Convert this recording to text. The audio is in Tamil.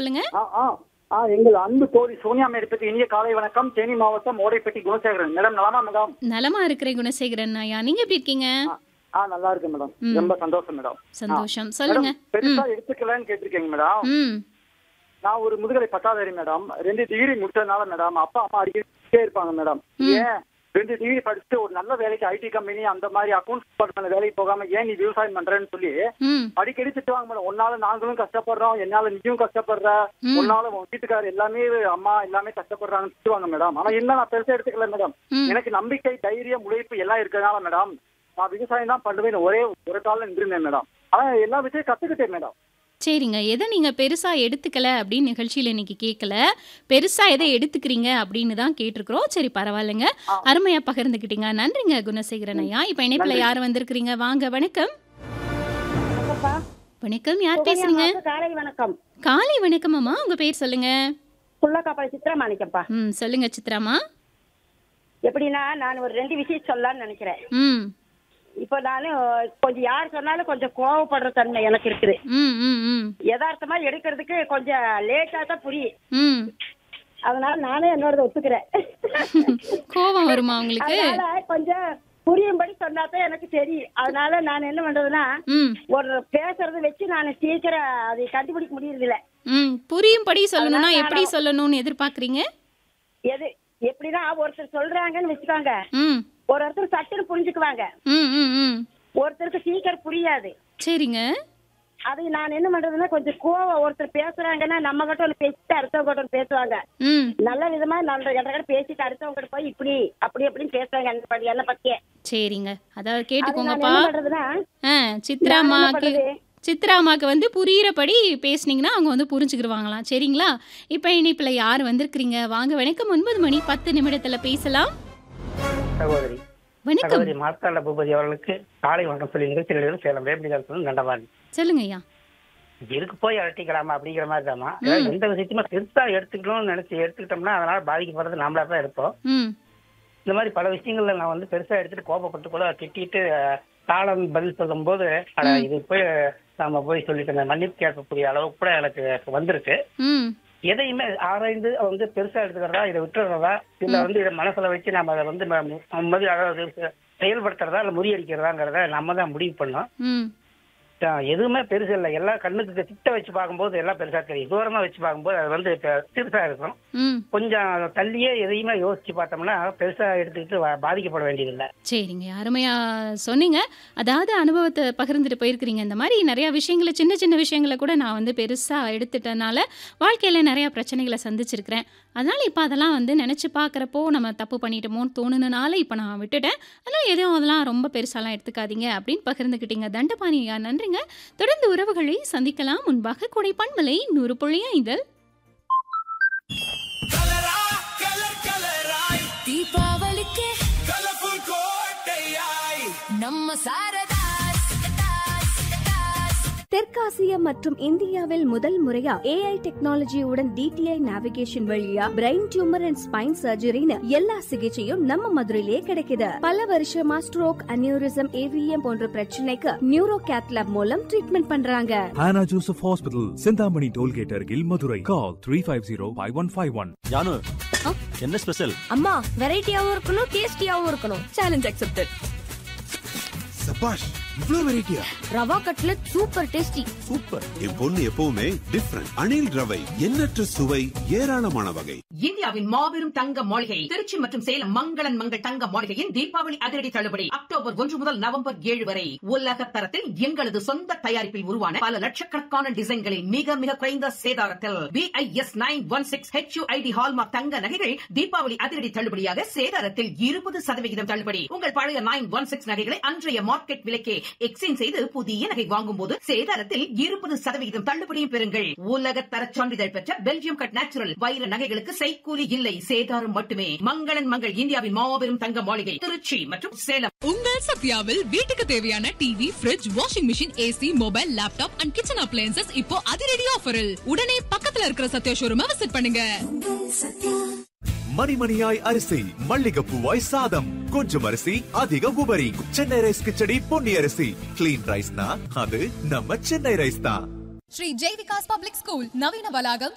சொல்லுங்க ஆ ஆ ஆ எங்கள் அன்பு தோழி சோனியா மேடத்துக்கு இனிய காலை வணக்கம் தேனி மாவட்டம் ஓடைப்பட்டி குணசேகரன் மேடம் நலமா மேடம் நலமா இருக்கிறேன் குணசேகரன் ஐயா நீங்க எப்படி இருக்கீங்க ஆ, ஆ நல்லா இருக்கு மேடம் ம். ரொம்ப சந்தோஷம் மேடம் சந்தோஷம் சொல்லுங்க மேடம் பெருசா எடுத்துக்கலன்னு கேட்டிருக்கீங்க மேடம் ம் நான் ஒரு முதுகலை பட்டாதாரி மேடம் ரெண்டு டிகிரி முடிச்சதுனால மேடம் அப்பா அம்மா அடிக்கிட்டே இருப்பாங்க மேடம் ஏன் ரெண்டு டிகிரி படிச்சுட்டு ஒரு நல்ல வேலைக்கு ஐடி கம்பெனி அந்த மாதிரி அக்கௌண்ட்ஸ் டிபார்ட்மெண்ட் வேலைக்கு போகாம ஏன் நீ விவசாயம் பண்றேன்னு சொல்லி ம் அடிக்கடி திட்டுவாங்க மேடம் உன்னால நாங்களும் கஷ்டப்படுறோம் என்னால நீயும் கஷ்டப்படுற ம். உன்னால உன் வீட்டுக்காரர் எல்லாமே அம்மா எல்லாமே கஷ்டப்படுறாங்கன்னு திட்டுவாங்க மேடம் ஆனா என்ன நான் பெருசா எடுத்துக்கல மேடம் ம். எனக்கு நம்பிக்கை தைரியம் உழைப்பு எல்லாம் இருக்கிறதுனால மேடம் நான் விவசாயம் தான் பண்ணுவேன் ஒரே ஒரு காலில் நின்றுருந்தேன் மேடம் ஆனா எல்லா விஷயம் கத்துக்கிட்டேன் மேடம் சரிங்க எதை நீங்க பெருசா எடுத்துக்கல அப்படின்னு நிகழ்ச்சியில இன்னைக்கு கேட்கல பெருசா எதை எடுத்துக்கிறீங்க அப்படின்னு தான் கேட்டிருக்கிறோம் சரி பரவாயில்லைங்க அருமையா பகிர்ந்துக்கிட்டீங்க நன்றிங்க குணசேகரன் ஐயா இப்ப இணைப்புல யார் வந்திருக்கிறீங்க வாங்க வணக்கம் அப்பா, வணக்கம் யார் சுகன்யா பேசுறீங்க அம்மாவுக்கு காலை வணக்கம் காலை வணக்கம் அம்மா உங்க பேர் சொல்லுங்க புள்ளக்காப்பாளி சித்ரா மாணிக்கப்பா ம் சொல்லுங்க சித்ராமா எப்படின்னா நான் ஒரு ரெண்டு விஷயம் சொல்லலாம்னு நினைக்கிறேன் ம் இப்போ நானு கொஞ்சம் யார் சொன்னாலும் கொஞ்சம் கோவப்படுற தன்மை எனக்கு இருக்குது ம் ம் ம் யதார்த்தமா எடுக்கிறதுக்கு கொஞ்சம் லேட்டா தான் புரியும் ம் அதனால நானே என்னோட ஒத்துக்கிறேன் கோபம் வருமா உங்களுக்கு அதனால கொஞ்சம் புரியும்படி சொன்னாதான் எனக்கு தெரியும் அதனால நான் என்ன பண்றதுன்னா ம் ஒரு பேசுறத வச்சு நான் சீக்கிரம் அதை கண்டுபிடிக்க முடியறது இல்ல ம் புரியும்படி சொல்லணும்னா அதனால எப்படி சொல்லணும்னு எதிர்பார்க்கறீங்க எது எப்படின்னா ஒருத்தர் சொல்றாங்கன்னு வச்சுக்கோங்க ம் ஒரு ஒருத்தர் சட்டுன்னு புரிஞ்சுக்குவாங்க ம் ம் ம் ஒருத்தருக்கு சீக்கிரம் புரியாது சரிங்க அது நான் என்ன பண்றதுன்னா கொஞ்சம் கோவம் ஒருத்தர் பேசுறாங்கன்னா நம்ம கிட்ட ஒன்று பேசிட்டு அடுத்தவங்க கிட்ட ஒன்று பேசுவாங்க ம் நல்ல விதமா நல்ல கிட்ட பேசிட்டு அடுத்தவங்க கிட்ட போய் இப்படி அப்படி அப்படின்னு பேசுறாங்க என்ன பத்தி என்ன பத்தியே சரிங்க அதாவது அது நான் கேட்டுக்கோங்கப்பா என்ன பண்றதுன்னா ஆ சித்ராமாக்கு பண்றது? சித்ராமாக்கு வந்து புரியிறபடி பேசுனீங்கன்னா அவங்க வந்து புரிஞ்சுக்கிடுவாங்களாம் சரிங்களா இப்போ இணைப்பில் யார் வந்திருக்கிறீங்க வாங்க வணக்கம் ஒன்பது மணி பத்து நிமிடத்தில் பேசலாம் சகோதரி வணக்கம் சகோதரி மார்த்தாண்ட பூபதி அவர்களுக்கு காலை வணக்கம் சொல்லி நிகழ்ச்சியில் சேலம் வேப்பிடிகள் நண்டவான் சொல்லுங்க ஐயா இருக்கு போய் அழட்டிக்கலாமா அப்படிங்கிற மாதிரி தாமா அதாவது எந்த விஷயத்தையுமே பெருசா எடுத்துக்கணும்னு நினைச்சு எடுத்துக்கிட்டோம்னா அதனால பாதிக்கப்படுறது நாமளா தான் இருப்போம் ம் இந்த மாதிரி பல விஷயங்கள்ல நான் வந்து பெருசா எடுத்துட்டு கோபப்பட்டு கூட திட்டிட்டு அஹ், காலம் பதில் சொல்லும்போது அட இது போய் நாம போய் சொல்லிட்டு மன்னிப்பு கேட்கக்கூடிய அளவுக்கு கூட எனக்கு வந்திருக்கு ம் எதையுமே ஆராய்ந்து வந்து பெருசா எடுத்துக்கிறதா இதை விட்டுறதா இல்ல வந்து இதை மனசுல வச்சு நம்ம அதை வந்து ம- ம- மதி- அதாவது செயல்படுத்துறதா இல்ல முறியடிக்கிறதாங்கிறத நம்ம தான் முடிவு பண்ணோம் ம் ஆஹ் எதுவுமே பெருசு இல்லை எல்லாம் கண்ணுக்கு கிட்ட வச்சு பார்க்கும்போது எல்லாம் பெருசா தெரியும் தூரமா வச்சு பார்க்கும்போது அது வந்து பெ- சிறுசா இருக்கும் ம் கொஞ்சம் தள்ளியே எதையுமே யோசிச்சு பார்த்தோம்னா பெருசா எடுத்துக்கிட்டு வா- பாதிக்கப்பட வேண்டியதில்லை சரிங்க அருமையா சொன்னீங்க அதாவது அனுபவத்தை பகிர்ந்துட்டு போயிருக்கிறீங்க இந்த மாதிரி நிறைய விஷயங்களை சின்ன சின்ன விஷயங்களை கூட நான் வந்து பெருசாக எடுத்துட்டனால வாழ்க்கையில் நிறைய பிரச்சனைகளை சந்திச்சிருக்கிறேன் அதனால் இப்போ அதெல்லாம் வந்து நினச்சி பார்க்குறப்போ நம்ம தப்பு பண்ணிட்டோமோன்னு தோணுனனால இப்போ நான் விட்டுட்டேன் அதனால் எதுவும் அதெல்லாம் ரொம்ப பெருசாலாம் எடுத்துக்காதீங்க அப்படின்னு பகிர்ந்துக்கிட்டீங்க தண்டபாணி ஐயா நன்றிங்க தொடர்ந்து உறவுகளை சந்திக்கலாம் முன்பாக கொடை பண்பலை நூறு புள்ளி ஐந்தல் தீபாவளிக்கு கலர்ஃபுல் கோட்டையாய் நம்ம சாரதாஸ் தெற்காசியா மற்றும் இந்தியாவில் முதல் முறையா ஏஐ டெக்னாலஜியுடன் டிடிஐ நேவிகேஷன் வழியா பிரெயின் டியூமர் அண்ட் ஸ்பைன் சர்ஜரின்னு எல்லா சிகிச்சையும் நம்ம மதுரையிலேயே கிடைக்குது பல வருஷமா ஸ்ட்ரோக் அனியூரிசம் ஏவிஎம் போன்ற பிரச்சனைக்கு நியூரோ கேத்லாப் மூலம் ட்ரீட்மெண்ட் பண்றாங்க Hannah Joseph Hospital, Sindhamani Tollgate Argil, Madurai. Call 350-5151. Janu என்ன ஸ்பெஷல் அம்மா வெரைட்டியாவும் இருக்கணும் டேஸ்டியாவும் இருக்கணும் சேலஞ்ச் அக்செப்டட் சபாஷ் இவ்ளோ வெரைட்டியா rava cutlet super tasty super என் பொண்ணு எப்பவுமே டிஃப்ரெண்ட் அணில் ரவை எண்ணற்ற சுவை ஏராளமான வகை இந்தியாவின் மாபெரும் தங்க மாளிகை திருச்சி மற்றும் சேலம் மங்களன் மங்கள் தங்க மாளிகையின் தீபாவளி அதிரடி தள்ளுபடி அக்டோபர் ஒன்று முதல் நவம்பர் ஏழு வரை உலக தரத்தில் எங்களது சொந்த தயாரிப்பில் உருவான பல லட்சக்கணக்கான டிசைன்களில் மிக மிக குறைந்த சேதாரத்தில் BIS nine one six HUID hallmark தங்க நகைகள் தீபாவளி அதிரடி தள்ளுபடியாக சேதாரத்தில் இருபது சதவிகிதம் தள்ளுபடி உங்கள் பழைய நைன் ஒன் சிக்ஸ் நகைகளை அன்றைய மார்க்கெட் விலைக்கே எக்ஸ்சேஞ்ச் செய்து புதிய நகை வாங்கும் போது சேதாரத்தில் இருபது சதவிகிதம் தள்ளுபடியும் பெறுங்கள் உலக தர சான்றிதழ் பெற்ற பெல்ஜியம் கட் நேச்சுரல் வைர நகைகளுக்கு செய்கூலி இல்லை சேதாரம் மட்டுமே மங்களன் மங்கள் இந்தியாவின் மாபெரும் தங்க மாளிகை திருச்சி மற்றும் சேலம் உங்கள் சத்யாவில் வீட்டுக்கு தேவையான TV fridge washing machine AC mobile laptop and kitchen appliances இப்போ அதிரடி ஆஃபரில் உடனே பக்கத்துல இருக்கிற சத்யா ஷோரூமை விசிட் பண்ணுங்க மணிமணியாய் அரிசி மல்லிகைப்பூவாய் சாதம் கொஞ்சம் அரிசி அதிக உபரி சென்னை ரைஸ் கிச்சடி பொன்னி அரிசி கிளீன் ரைஸ்னா அது நம்ம சென்னை ரைஸ் தான் ஸ்ரீ ஜெய்விகாஸ் பப்ளிக் ஸ்கூல் நவீன வளாகம்